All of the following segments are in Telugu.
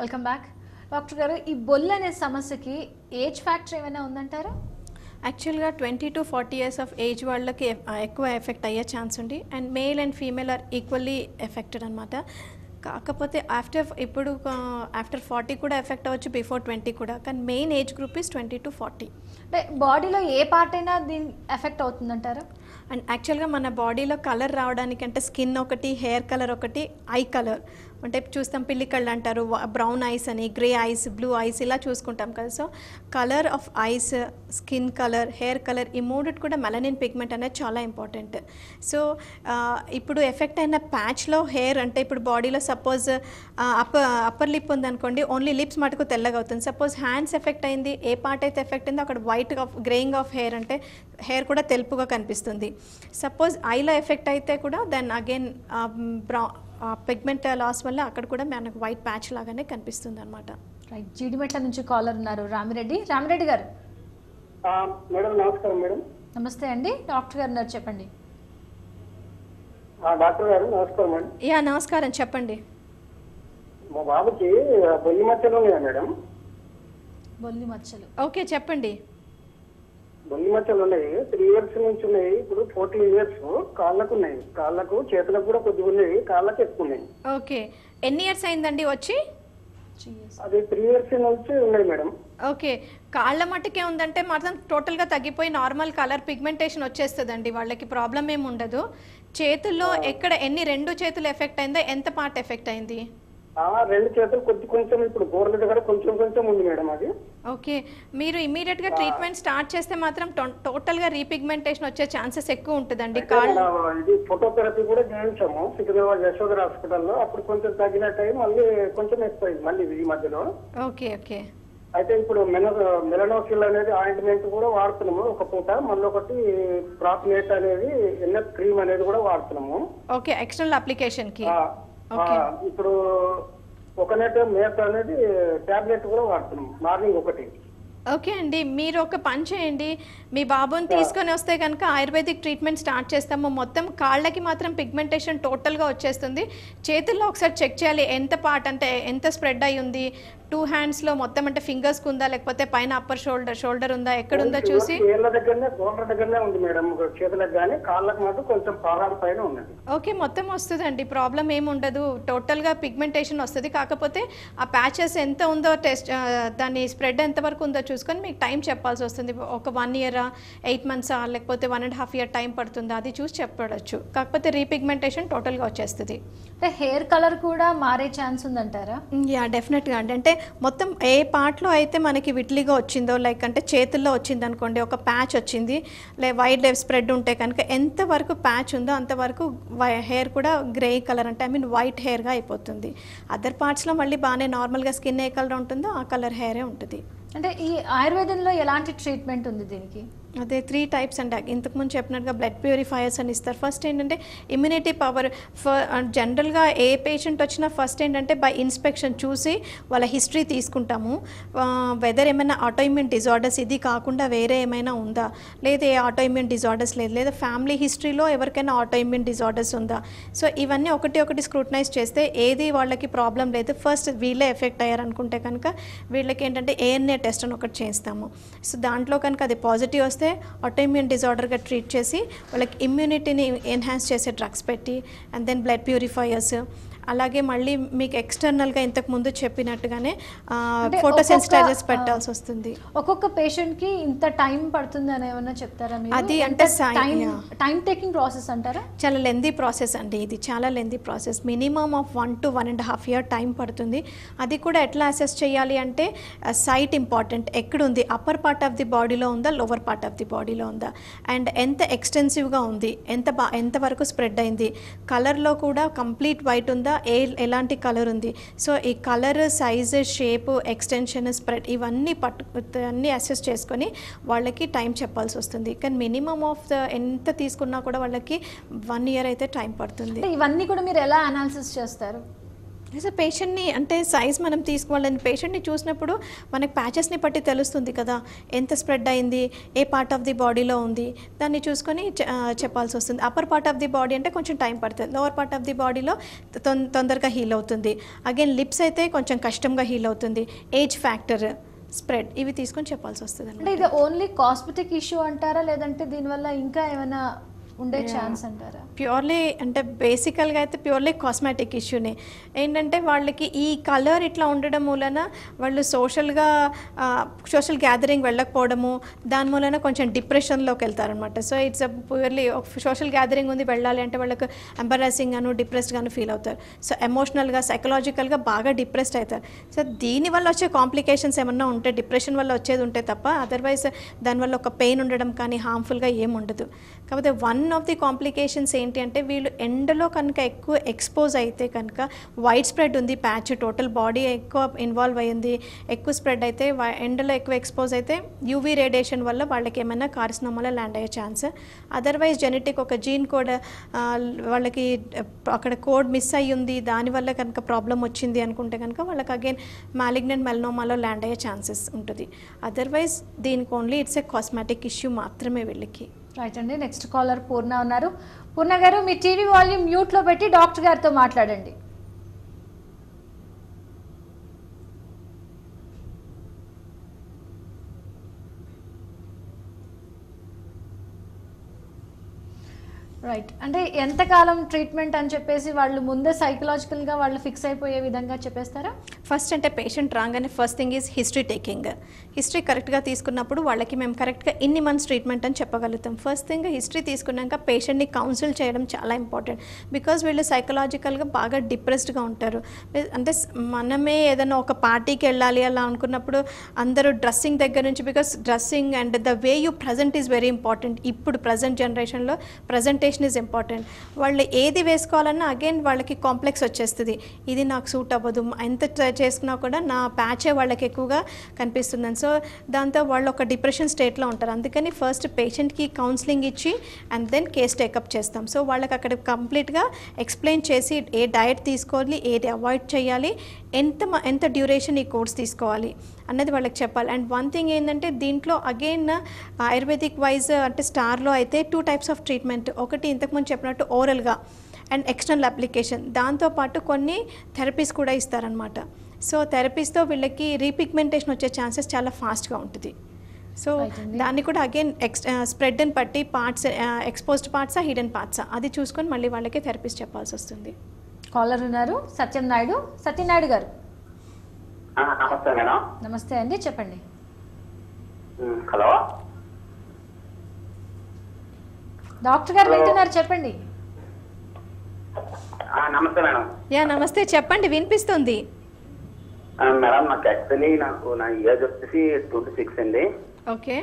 వెల్కమ్ బ్యాక్ డాక్టర్ గారు ఈ బొల్లు అనే సమస్యకి ఏజ్ ఫ్యాక్టర్ ఏమైనా ఉందంటారా యాక్చువల్గా twenty to forty years of age వాళ్ళకి ఎ- ఎక్కువ ఎఫెక్ట్ అయ్యే ఛాన్స్ ఉంది and male and female are equally affected అనమాట కాకపోతే ఆఫ్టర్ ఇప్పుడు ఆఫ్టర్ ఫార్టీ కూడా ఎఫెక్ట్ అవ్వచ్చు బిఫోర్ ట్వంటీ కూడా కానీ main age group is twenty to forty అంటే బాడీలో ఏ పార్ట్ అయినా దీని ఎఫెక్ట్ అవుతుందంటారా అండ్ యాక్చువల్గా మన బాడీలో కలర్ రావడానికి అంటే స్కిన్ ఒకటి హెయిర్ కలర్ ఒకటి ఐ కలర్ అంటే చూస్తాం పిల్లి కళ్ళు అంటారు బ్రౌన్ ఐస్ అని గ్రే ఐస్ బ్లూ ఐస్ ఇలా చూసుకుంటాం కదా so colour of eyes skin colour hair colour ఈ మూడిటి కూడా మెలనిన్ పిగ్మెంట్ అనేది చాలా ఇంపార్టెంట్ సో ఇప్పుడు ఎఫెక్ట్ అయిన ప్యాచ్లో హెయిర్ అంటే ఇప్పుడు బాడీలో సపోజ్ అప్పర్ అప్పర్ లిప్ ఉందనుకోండి ఓన్లీ లిప్స్ మటుకు తెల్లగా అవుతుంది సపోజ్ హ్యాండ్స్ ఎఫెక్ట్ అయింది ఏ పార్ట్ అయితే ఎఫెక్ట్ అయిందో అక్కడ white of greying of hair అంటే హెయిర్ కూడా తెలుపుగా కనిపిస్తుంది సపోజ్ ఐలో ఎఫెక్ట్ అయితే కూడా then again brow pigment loss వల్ల అక్కడ కూడా మనకు వైట్ ప్యాచ్ లాగానే కనిపిస్తుంది అనమాట రైట్ జీడిమెట్ల నుంచి కాలర్ ఉన్నారు రామిరెడ్డి రామిరెడ్డి గారు ఆ, మేడం నమస్కారం మేడం నమస్తే అండి డాక్టర్ గారు ఉన్నారు చెప్పండి ఆ, డాక్టర్ గారు నమస్కారం మేడం యా నమస్కారం చెప్పండి మా బాబుకి బొల్లి మచ్చలు ఉన్నాయా మేడం బొల్లి మచ్చలు ఓకే చెప్పండి బొల్లి మచ్చలు ఉన్నాయి త్రీ ఇయర్స్ నుంచి ఉన్నాయి ఇప్పుడు ఫోర్టీన్ ఇయర్స్ కాళ్ళకు ఉన్నాయి కాళ్ళకు చేతులకు కూడా కొద్దిగా ఉన్నాయి కాళ్ళకు ఎక్కువ ఉన్నాయి ఓకే ఎన్ని ఇయర్స్ అయిందండి వచ్చి త్రీ ఇయర్స్ అది త్రీ ఇయర్స్ నుంచి ఉన్నాయి మేడం ఓకే కాళ్ళ మట్టుకే ఉందంటే మాత్రం టోటల్గా తగ్గిపోయి నార్మల్ కలర్ పిగ్మెంటేషన్ వచ్చేస్తుందండి వాళ్ళకి ప్రాబ్లం ఏమి ఉండదు చేతుల్లో ఎక్కడ ఎన్ని రెండు చేతులు ఎఫెక్ట్ అయిందో ఎంత పార్ట్ ఎఫెక్ట్ అయింది ఆ రెండు చేతులు కొద్ది కొంచెం ఇప్పుడు గోర్ల దగ్గర కొంచెం కొంచెం ఉంది మేడం అది ఓకే మీరు ఇమీడియట్గా ట్రీట్మెంట్ స్టార్ట్ చేస్తే మాత్రం టో- టోటల్గా రీపిగ్మెంటేషన్ వచ్చే ఛాన్సెస్ ఎక్కువ ఉంటుందండి అయితే కాళ్ళు మన ఇది ఫోటోథెరపీ కూడా చేయించాము సికింద్రాబాద్ యశోదర్ హాస్పిటల్లో అప్పుడు కొంచెం తగ్గినట్టు అయ్యి మళ్ళీ కొంచెం ఎక్కువైంది మళ్ళీ ఈ మధ్యలో ఓకే ఓకే అయితే ఇప్పుడు మెన మెలనోసిల్ అనేది ఆయింట్మెంట్ కూడా వాడుతున్నాము ఒక పూట మళ్ళీ ఒకటి ప్రాప్నేట్ అనేది ఎన్ఎఫ్ క్రీమ్ అనేది కూడా వాడుతున్నాము ఓకే ఎక్స్టర్నల్ అప్లికేషన్కి ఆ, ఆ, ఇప్పుడు ఒక నెట్ మేత అనేది టాబ్లెట్ కూడా వాడుతున్నాము మార్నింగ్ ఒకటి ఓకే అండి మీరు ఒక పని చేయండి మీ బాబుని తీసుకొని వస్తే కనుక ఆయుర్వేదిక్ ట్రీట్మెంట్ స్టార్ట్ చేస్తాము మొత్తం కాళ్ళకి మాత్రం పిగ్మెంటేషన్ టోటల్గా వచ్చేస్తుంది చేతుల్లో ఒకసారి చెక్ చేయాలి ఎంత పార్ట్ అంటే ఎంత స్ప్రెడ్ అయి ఉంది టూ హ్యాండ్స్లో మొత్తం అంటే ఫింగర్స్కి ఉందా లేకపోతే పైన అప్పర్ షోల్డర్ షోల్డర్ ఉందా ఎక్కడుందో చూసి ఏళ్ళ దగ్గరనే గోళ్ళ దగ్గరనే ఉంది మేడం చేతులకు కానీ కాళ్ళకు మాత్రం కొంచెం పాదాల పైన ఉన్నది ఓకే మొత్తం వస్తుందండి ప్రాబ్లం ఏమి ఉండదు టోటల్గా పిగ్మెంటేషన్ వస్తుంది కాకపోతే ఆ ప్యాచెస్ ఎంత ఉందో టెస్ట్ ఆ, దాని స్ప్రెడ్ ఎంత వరకు ఉందో చూసుకొని మీకు టైం చెప్పాల్సి వస్తుంది ఒక వన్ ఇయరా ఎయిట్ మంత్సా లేకపోతే one and half year time పడుతుందా అది చూసి చెప్పవచ్చు కాకపోతే రీపిగ్మెంటేషన్ టోటల్గా వచ్చేస్తుంది అంటే హెయిర్ కలర్ కూడా మారే ఛాన్స్ ఉందంటారా యా డెఫినెట్గా అండి అంటే మొత్తం ఏ పార్ట్లో అయితే మనకి విట్లీగా వచ్చిందో లైక్ అంటే చేతుల్లో వచ్చింది అనుకోండి ఒక ప్యాచ్ వచ్చింది లే వైట్ లెవ్ స్ప్రెడ్ ఉంటే కనుక ఎంతవరకు ప్యాచ్ ఉందో అంతవరకు హెయిర్ కూడా గ్రే కలర్ అంటే ఐ మీన్ వైట్ హెయిర్గా అయిపోతుంది అదర్ పార్ట్స్లో మళ్ళీ బాగానే నార్మల్గా స్కిన్ ఏ కలర్ ఉంటుందో ఆ కలర్ హెయిరే ఉంటుంది అంటే ఈ ఆయుర్వేదంలో ఎలాంటి ట్రీట్మెంట్ ఉంది దీనికి అదే త్రీ టైప్స్ అండి ఇంతకుముందు చెప్పినట్టుగా బ్లడ్ ప్యూరిఫైయర్స్ అని ఇస్తారు ఫస్ట్ ఏంటంటే ఇమ్యూనిటీ పవర్ జనరల్గా ఏ పేషెంట్ వచ్చినా ఫస్ట్ ఏంటంటే బై ఇన్స్పెక్షన్ చూసి వాళ్ళ హిస్టరీ తీసుకుంటాము వెదర్ ఏమైనా ఆటోఇమ్యూన్ డిజార్డర్స్ ఇది కాకుండా వేరే ఏమైనా ఉందా లేదా ఏ ఆటోఇమ్యూన్ డిజార్డర్స్ లేదు లేదా ఫ్యామిలీ హిస్టరీలో ఎవరికైనా ఆటోఇమ్యూన్ డిజార్డర్స్ ఉందా సో ఇవన్నీ ఒకటి ఒకటి స్క్రూటనైజ్ చేస్తే ఏది వాళ్ళకి ప్రాబ్లం లేదు ఫస్ట్ వీళ్ళే ఎఫెక్ట్ అయ్యారు అనుకుంటే కనుక వీళ్ళకి ఏంటంటే ఏఎన్ఏ టెస్ట్ అని ఒకటి చేస్తాము సో దాంట్లో కనుక అది పాజిటివ్ వస్తే ఆటోఇమ్యూన్ డిజార్డర్గా ట్రీట్ చేసి వాళ్ళకి ఇమ్యూనిటీని ఎన్హాన్స్ చేసే డ్రగ్స్ పెట్టి అండ్ దెన్ బ్లడ్ ప్యూరిఫైయర్స్ అలాగే మళ్ళీ మీకు ఎక్స్టర్నల్గా ఇంతకు ముందు చెప్పినట్టుగానే అంటే ఫోటో సెన్సిటైజర్స్ ఒక్కొక్క, పెట్టాల్సి వస్తుంది ఒక్కొక్క పేషెంట్ కి ఇంత టైం పడుతుంది అని ఏమన్నా చెప్తారా మీరు అది అంటే సై- time yeah. Time taking process అంటారా చాలా లెందీ ప్రాసెస్ అండి ఇది చాలా lengthy process minimum of one to one and half year time పడుతుంది అది కూడా ఎట్లా అసెస్ చేయాలి అంటే సైట్ ఇంపార్టెంట్ ఎక్కడుంది అప్పర్ పార్ట్ ఆఫ్ ది బాడీలో ఉందా లోవర్ పార్ట్ ఆఫ్ ది బాడీలో ఉందా అండ్ ఎంత ఎక్స్టెన్సివ్గా ఉంది ఎంత బా ఎంతవరకు స్ప్రెడ్ అయింది కలర్లో కూడా కంప్లీట్ వైట్ ఉందా ఏ ఎలాంటి కలర్ ఉంది సో ఈ colour size shape extension spread ఇవన్నీ పట్టు అన్నీ అసెస్ చేసుకొని వాళ్ళకి టైం చెప్పాల్సి వస్తుంది కానీ మినిమమ్ ఆఫ్ ద ఎంత తీసుకున్నా కూడా వాళ్ళకి వన్ ఇయర్ అయితే టైం పడుతుంది అంటే ఇవన్నీ కూడా మీరు ఎలా అనాలిసిస్ చేస్తారు సార్ పేషెంట్ని అంటే సైజ్ మనం తీసుకోవాలని పేషెంట్ని చూసినప్పుడు మనకి ప్యాచెస్ని బట్టి తెలుస్తుంది కదా ఎంత స్ప్రెడ్ అయింది ఏ పార్ట్ ఆఫ్ ది బాడీలో ఉంది దాన్ని చూసుకొని చె- ఆ, చెప్పాల్సి వస్తుంది upper part of the body అంటే కొంచెం టైం పడుతుంది లోవర్ పార్ట్ ఆఫ్ ది బాడీలో తొం- తొందరగా హీల్ అవుతుంది అగైన్ లిప్స్ అయితే కొంచెం కష్టంగా హీల్ అవుతుంది ఏజ్ ఫ్యాక్టర్ స్ప్రెడ్ ఇవి తీసుకొని చెప్పాల్సి వస్తుంది అంటే ఇది ఓన్లీ కాస్మెటిక్ ఇష్యూ అంటారా లేదంటే దీనివల్ల ఇంకా ఏమైనా ఉండే ఛాన్స్ అంటారా ప్యూర్లీ అంటే బేసికల్గా అయితే ప్యూర్లీ కాస్మెటిక్ ఇష్యూనే ఏంటంటే వాళ్ళకి ఈ కలర్ ఇట్లా ఉండడం మూలన వాళ్ళు సోషల్గా సోషల్ గ్యాదరింగ్ వెళ్ళకపోవడము దాని మూలన కొంచెం డిప్రెషన్లోకి వెళ్తారనమాట so it's purely social gathering ఉంది వెళ్ళాలి అంటే వాళ్ళకి ఎంబరాసింగ్ గాను డిప్రెస్డ్ గాను ఫీల్ అవుతారు సో ఎమోషనల్గా సైకలాజికల్గా బాగా డిప్రెస్డ్ అవుతారు సో దీనివల్ల వచ్చే కాంప్లికేషన్స్ ఏమన్నా ఉంటే డిప్రెషన్ వల్ల వచ్చేది ఉంటే తప్ప అదర్వైజ్ దానివల్ల ఒక పెయిన్ ఉండడం కానీ హార్మ్ఫుల్గా ఏం ఉండదు కాకపోతే వన్ ఆఫ్ ది కాంప్లికేషన్స్ ఏంటి అంటే వీళ్ళు ఎండలో కనుక ఎక్కువ ఎక్స్పోజ్ అయితే కనుక వైడ్ స్ప్రెడ్ ఉంది ప్యాచ్ టోటల్ బాడీ ఎక్కువ ఇన్వాల్వ్ అయ్యింది ఎక్కువ స్ప్రెడ్ అయితే వై- ఎండలో ఎక్కువ ఎక్స్పోజ్ అయితే యూవీ రేడియేషన్ వల్ల వాళ్ళకి ఏమైనా కార్సినోమాలో ల్యాండ్ అయ్యే ఛాన్స్ అదర్వైజ్ జెనెటిక్ ఒక జీన్ కోడ్ వాళ్ళకి అక్కడ కోడ్ మిస్ అయ్యి ఉంది దానివల్ల కనుక ప్రాబ్లం వచ్చింది అనుకుంటే కనుక వాళ్ళకి అగైన్ మాలిగ్నెంట్ మెల్నోమాలో ల్యాండ్ అయ్యే ఛాన్సెస్ ఉంటుంది అదర్వైజ్ దీనికి only it's a cosmetic issue మాత్రమే వీళ్ళకి రైట్ అండి నెక్స్ట్ కాలర్ పూర్ణ ఉన్నారు పూర్ణ గారు మీ టీవీ వాల్యూమ్ మ్యూట్ లో పెట్టి డాక్టర్ గారితో మాట్లాడండి రైట్ అంటే ఎంతకాలం ట్రీట్మెంట్ అని చెప్పేసి వాళ్ళు ముందే సైకలాజికల్ గా వాళ్ళు ఫిక్స్ అయిపోయే విధంగా చెప్పేస్తారా ఫస్ట్ అంటే పేషెంట్ రాగానే first thing is history taking history కరెక్ట్గా తీసుకున్నప్పుడు వాళ్ళకి మేము కరెక్ట్గా ఇన్ని మంత్స్ ట్రీట్మెంట్ అని చెప్పగలుగుతాం ఫస్ట్ థింగ్ హిస్టరీ తీసుకున్నాక పేషెంట్ని కౌన్సిల్ చేయడం చాలా ఇంపార్టెంట్ బికాజ్ వీళ్ళు సైకలాజికల్గా బాగా డిప్రెస్డ్గా ఉంటారు అంటే స్- మనమే ఏదైనా ఒక పార్టీకి వెళ్ళాలి అలా అనుకున్నప్పుడు అందరూ డ్రెస్సింగ్ దగ్గర నుంచి because dressing and the way you present is very important ఇప్పుడు ప్రజెంట్ జనరేషన్లో ప్రజెంటేషన్ ఈజ్ ఇంపార్టెంట్ వాళ్ళు ఏది వేసుకోవాలన్నా అగైన్ వాళ్ళకి కాంప్లెక్స్ వచ్చేస్తుంది ఇది నాకు సూట్ అవ్వదు ఎంత ట్రై చేసుకున్నా కూడా నా ప్యాచే వాళ్ళకి ఎక్కువగా కనిపిస్తుందని సో దాంతో వాళ్ళు ఒక డిప్రెషన్ స్టేట్లో ఉంటారు అందుకని ఫస్ట్ పేషెంట్కి కౌన్సిలింగ్ ఇచ్చి అండ్ దెన్ కేస్ టేకప్ చేస్తాం సో వాళ్ళకి అక్కడ కంప్లీట్గా ఎక్స్ప్లెయిన్ చేసి ఏ డయట్ తీసుకోవాలి ఏది అవాయిడ్ చేయాలి ఎంత మ- ఎంత డ్యూరేషన్ ఈ కోర్స్ తీసుకోవాలి అన్నది వాళ్ళకి చెప్పాలి అండ్ వన్ థింగ్ ఏంటంటే దీంట్లో అగైన్ ఆయుర్వేదిక్ వైజ్ అంటే స్టార్లో అయితే టూ టైప్స్ ఆఫ్ ట్రీట్మెంట్ ఒకటి ఇంతకుముందు చెప్పినట్టు ఓరల్గా అండ్ ఎక్స్టర్నల్ అప్లికేషన్ దాంతోపాటు కొన్ని థెరపీస్ కూడా ఇస్తారనమాట సో థెరపీస్తో వీళ్ళకి రీపిగ్మెంటేషన్ వచ్చే ఛాన్సెస్ చాలా ఫాస్ట్గా ఉంటుంది సో Right అండి. దాన్ని కూడా అగైన్ ఎక్స్ స్ప్రెడ్ని బట్టి పార్ట్స్ ఎక్స్పోజ్డ్ పార్ట్సా హిడెన్ పార్ట్సా అది చూసుకొని మళ్ళీ వాళ్ళకి థెరపీస్ చెప్పాల్సి వస్తుంది కాలర్ ఉన్నారు సత్యం నాయుడు సత్యనాయుడు గారు ఆ, నమస్తే మేడం నమస్తే అండి చెప్పండి ఉమ్, హలో డాక్టర్ గారు వింటున్నారు చెప్పండి ఆ, నమస్తే మేడం యా నమస్తే చెప్పండి వినిపిస్తుంది ఆ, మేడం నాకు యాక్చువల్లీ నాకు నా ఏజ్ వచ్చేసి ట్వంటీ సిక్స్ అండి ఓకే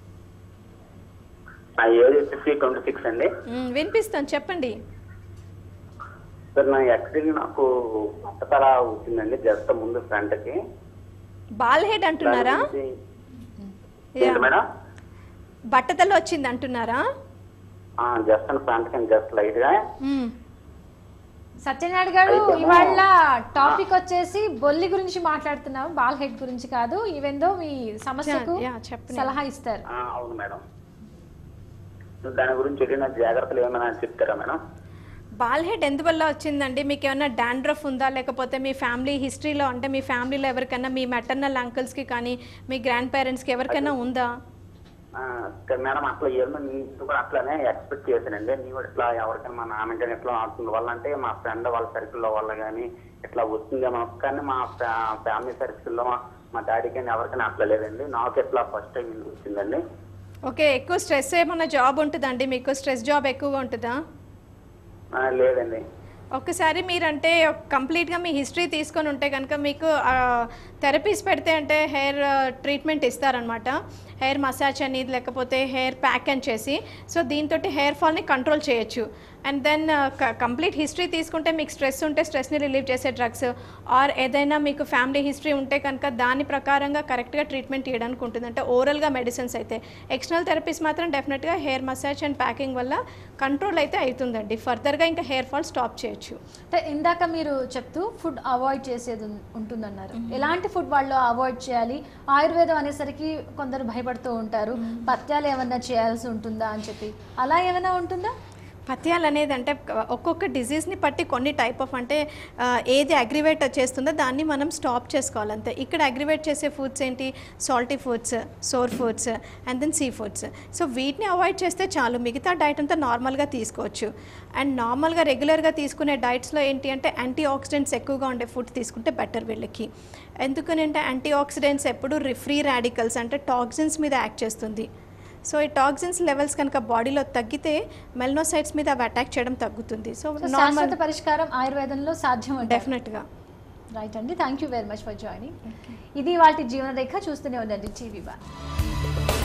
నా ఏజ్ వచ్చేసి ట్వంటీ సిక్స్ అండి మ్, వినిపిస్తాను చెప్పండి సార్ నా యాక్చువల్లీ నాకు పట్టతల వచ్చిందండి జస్ట్ ముందు ఫ్రంట్ కి బాల్ హెడ్ అంటున్నారా దాని గురించి- యా. ఏంటి మేడం బట్టతల వచ్చింది అంటున్నారా జస్ట్ ఫ్రంట్ కి జస్ట్ లైట్ గా మ్, సత్యనారాయణ గారు అయితేమో- ఇవాళ టాపిక్ వచ్చేసి బొల్లి గురించి మాట్లాడుతున్నాం బాల్ హెడ్ గురించి కాదు ఈవెన్ దో మీ సమస్యకు యా, చెప్పండి. సలహా ఇస్తారు ఆ, అవును మేడం దాని గురించి ఏదైనా జాగ్రత్తలు ఏమైనా చెప్తారా మేడం బాల్ హెడ్ ఎందువల్ల వచ్చిందండి మీకు ఏమైనా డాండ్రఫ్ ఉందా లేకపోతే మీ ఫ్యామిలీ హిస్టరీలో అంటే మీ ఫ్యామిలీలో ఎవరికైనా మీ మెటర్నల్ అంకుల్స్కి కానీ మీ గ్రాండ్ పేరెంట్స్కి ఎవరికైనా ఉందా ఆ, కానీ మేడం అట్లా ఏమో నేను కూడా అట్లానే ఎక్స్పెక్ట్ చేశానండి నేను కూడా ఇట్లా ఎవరికైనా మా నాన్నకైనా ఇట్లా అవుతుంది వల్ల అంటే మా ఫ్రెండ్ వాళ్ళ సర్కిల్లో వల్ల కానీ ఇట్లా వస్తుందేమో కానీ మా ఫ్యామిలీ సర్కిల్లో మా డాడీ కానీ ఎవరికైనా అట్లా లేదండి నాకు ఇట్లా ఫస్ట్ టైం ఇందుకు వచ్చిందండి ఓకే ఎక్కువ స్ట్రెస్ ఏమన్నా జాబ్ ఉంటుందండి మీకు స్ట్రెస్ జాబ్ ఎక్కువగా ఉంటుందా ఆ, లేదండి ఒక్కసారి మీరంటే కంప్లీట్గా మీ హిస్టరీ తీసుకొని ఉంటే కనుక మీకు థెరపీస్ పెడితే అంటే హెయిర్ ట్రీట్మెంట్ ఇస్తారనమాట హెయిర్ మసాజ్ అని లేకపోతే హెయిర్ ప్యాక్ అని చేసి సో దీంతో హెయిర్ ఫాల్ని కంట్రోల్ చేయొచ్చు అండ్ దెన్ కంప్లీట్ హిస్టరీ తీసుకుంటే మీకు స్ట్రెస్ ఉంటే స్ట్రెస్ని రిలీవ్ చేసే డ్రగ్స్ ఆర్ ఏదైనా మీకు ఫ్యామిలీ హిస్టరీ ఉంటే కనుక దాని ప్రకారంగా కరెక్ట్గా ట్రీట్మెంట్ చేయడానికి ఉంటుంది అంటే ఓరల్గా మెడిసిన్స్ అయితే ఎక్స్టర్నల్ థెరపీస్ మాత్రం డెఫినెట్గా హెయిర్ మసాజ్ అండ్ ప్యాకింగ్ వల్ల కంట్రోల్ అయితే అవుతుందండి ఫర్దర్గా ఇంకా హెయిర్ ఫాల్ స్టాప్ చేయొచ్చు అంటే ఇందాక మీరు చెప్తూ ఫుడ్ అవాయిడ్ చేసేది ఉం- ఉంటుందన్నారు ఎలాంటి ఫుడ్ వాళ్ళు అవాయిడ్ చేయాలి ఆయుర్వేదం అనేసరికి కొందరు భయపడుతూ ఉంటారు పత్యాలు ఏమన్నా చేయాల్సి ఉంటుందా అని చెప్పి అలా ఏమైనా ఉంటుందా పథ్యాలు అనేది అంటే ఒక్కొక్క డిజీజ్ని బట్టి కొన్ని టైప్ ఆఫ్ అంటే ఆ, ఏది అగ్రివేట్ చేస్తుందో దాన్ని మనం స్టాప్ చేసుకోవాలి అంతే ఇక్కడ అగ్రివేట్ చేసే ఫుడ్స్ ఏంటి salty foods sour foods and then sea foods so వీటిని అవాయిడ్ చేస్తే చాలు మిగతా డైట్ అంతా నార్మల్గా తీసుకోవచ్చు అండ్ నార్మల్గా రెగ్యులర్గా తీసుకునే డైట్స్లో ఏంటి అంటే యాంటీ ఆక్సిడెంట్స్ ఎక్కువగా ఉండే ఫుడ్ తీసుకుంటే బెటర్ వీళ్ళకి ఎందుకనంటే యాంటీ ఆక్సిడెంట్స్ ఎప్పుడు ఫ్రీ రాడికల్స్ అంటే టాక్సిన్స్ మీద యాక్ట్ చేస్తుంది సో ఈ టాక్సిన్స్ లెవెల్స్ కనుక బాడీలో తగ్గితే మెల్నోసైట్స్ మీద అవి అటాక్ చేయడం తగ్గుతుంది సో సో నార్మల్ శాశ్వత పరిష్కారం ఆయుర్వేదంలో సాధ్యం అంటే డెఫినెట్గా రైట్ అండి thank you very much for joining ఇది వాటి జీవన రేఖ చూస్తూనే ఉండండి టీవీ వన్